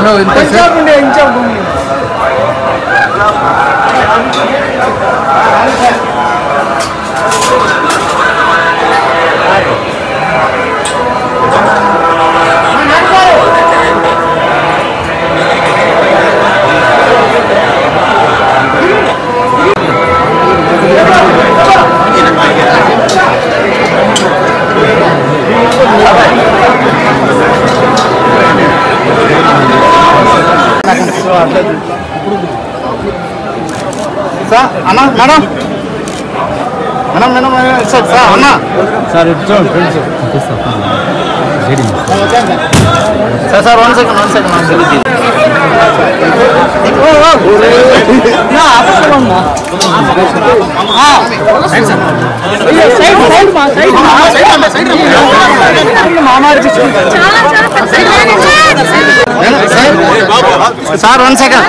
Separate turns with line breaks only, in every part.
ఓహో ఇంత
ఇంచాపు ఉండే ఇంచాపు ఉండే.
సార్ అన్న madam madam madam sir sir అన్న
సార్ ఇటు చూడండి friends
sir sir one second one second one second sir one second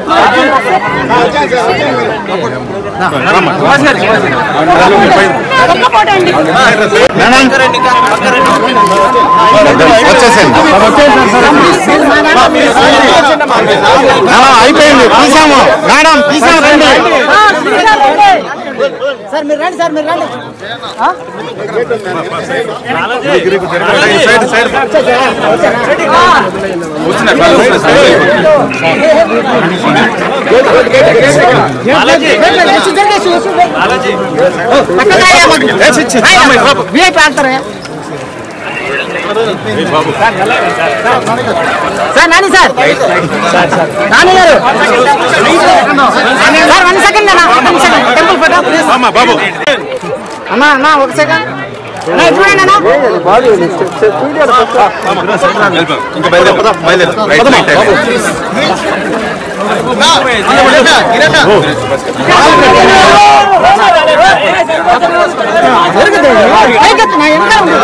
వచ్చేసేయండి మేడం అయిపోయింది తీసాము మేడం తీసాము రండి
సార్ మీరు రండి సార్ మీరు రండి విఐపి ఆడతారా సార్ నాని సార్ నాని గారు సార్ వన్ సెకండ్ అన్న వన్ సెకండ్ టెంపుల్ ఫోటో
బాబు
అన్న అన్న ఒక సెకండ్ అన్న ఇటు చూడండి అన్న
ఇంకా బయలుదేరు బయలుదేరు రైట్ రైట్
జరుగుతుంది పైకెత్తు, నా వెనకాల ఉండు.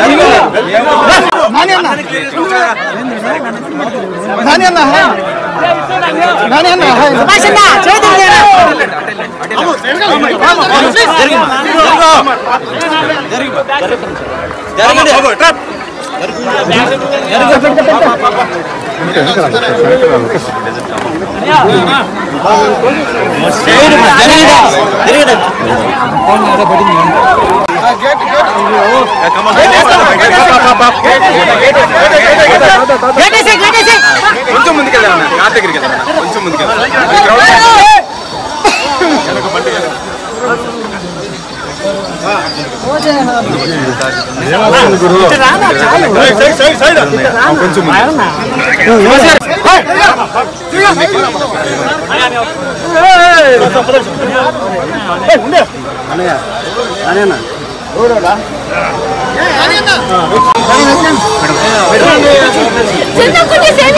నాని అన్న నాని అన్న నాని అన్న సుభాష్ అన్న చేతులు తీయరా. గేటేసేయ్, గేటేసేయ్.
కొంచెం ముందుకెళ్ళాను కార్ దగ్గరికి వెళ్ళాను కొంచెం ముందుకెళ్ళాను కొంచెం
చిన్న కుట్టి